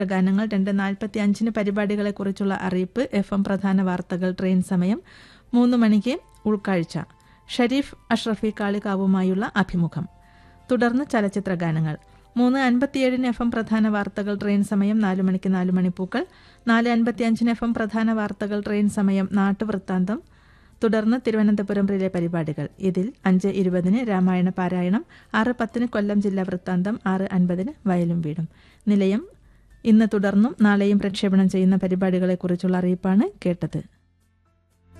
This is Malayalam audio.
ഗാനങ്ങൾ രണ്ട് നാൽപ്പത്തി അഞ്ചിന് പരിപാടികളെക്കുറിച്ചുള്ള അറിയിപ്പ് എഫ് എം പ്രധാന വാർത്തകൾ ട്രെയിൻ സമയം മൂന്ന് മണിക്ക് ഉൾക്കാഴ്ച ഷരീഫ് അഷ്റഫി കാളികാവുമായുള്ള അഭിമുഖം തുടർന്ന് ചലച്ചിത്ര ഗാനങ്ങൾ മൂന്ന് അൻപത്തിയേഴിന് എഫ് എം പ്രധാന വാർത്തകൾ ട്രെയിൻ സമയം നാല് മണിക്ക് നാല് മണിപ്പൂക്കൾ നാല് അൻപത്തിയഞ്ചിന് എഫ് എം പ്രധാന വാർത്തകൾ ട്രെയിൻ സമയം നാട്ടുവൃത്താന്തം തുടർന്ന് തിരുവനന്തപുരം റിലേ പരിപാടികൾ ഇതിൽ അഞ്ച് ഇരുപതിന് രാമായണ പാരായണം ആറ് പത്തിന് കൊല്ലം ജില്ലാ വൃത്താന്തം ആറ് അൻപതിന് വയലും വീടും നിലയം ഇന്ന് തുടർന്നും നാളെയും പ്രക്ഷേപണം ചെയ്യുന്ന പരിപാടികളെക്കുറിച്ചുള്ള അറിയിപ്പാണ് കേട്ടത്